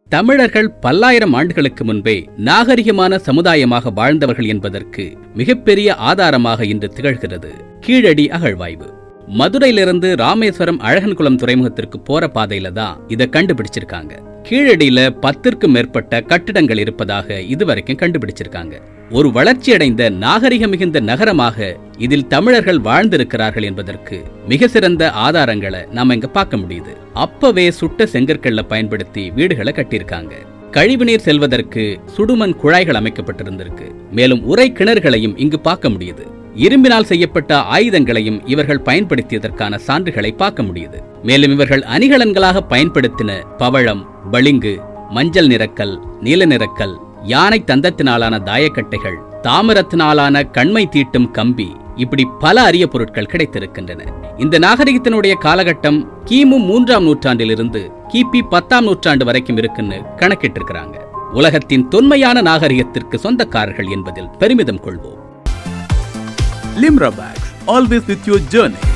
தமிழர்கள் பல்லாயிரம் ஆண்டுகளுக்கு முன்பே நாகரிகமான சமுதாயமாக வாழ்ந்தவர்கள் என்பதற்கு மிகப்பெரிய ஆதாரமாக இன்று திகழ்கிறது கீழடி அகழ்வாய்வு மதுரையிலிருந்து ராமேஸ்வரம் அழகன்குளம் துறைமுகத்திற்கு போற பாதையில தான் இதை கண்டுபிடிச்சிருக்காங்க கீழடியில பத்திற்கும் மேற்பட்ட கட்டிடங்கள் இருப்பதாக இதுவரைக்கும் கண்டுபிடிச்சிருக்காங்க ஒரு வளர்ச்சியடைந்த நாகரிகம் மிகுந்த நகரமாக இதில் தமிழர்கள் வாழ்ந்திருக்கிறார்கள் என்பதற்கு மிக சிறந்த ஆதாரங்களை நாம இங்க பார்க்க முடியுது அப்பவே சுட்ட செங்கற்கல்ல பயன்படுத்தி வீடுகளை கட்டியிருக்காங்க கழிவுநீர் செல்வதற்கு சுடுமண் குழாய்கள் அமைக்கப்பட்டிருந்திருக்கு மேலும் உரை கிணறுகளையும் இங்கு பார்க்க முடியுது இரும்பினால் செய்யப்பட்ட ஆயுதங்களையும் இவர்கள் பயன்படுத்தியதற்கான சான்றுகளை பார்க்க முடியுது மேலும் இவர்கள் அணிகலன்களாக பயன்படுத்தின பவழம் பளிங்கு மஞ்சள் நிறக்கல் நீல நிறக்கல் யானை தந்தத்தினாலான தாயக்கட்டைகள் தாமிரத்தினாலான கண்மை தீட்டும் கம்பி இப்படி பல அரிய பொருட்கள் கிடைத்திருக்கின்றன இந்த நாகரிகத்தினுடைய காலகட்டம் கிமு மூன்றாம் நூற்றாண்டிலிருந்து கிபி பத்தாம் நூற்றாண்டு வரைக்கும் இருக்குன்னு கணக்கிட்டிருக்கிறாங்க உலகத்தின் தொன்மையான நாகரிகத்திற்கு சொந்தக்காரர்கள் என்பதில் பெருமிதம் கொள்வோம் Limra bags, always with your journey.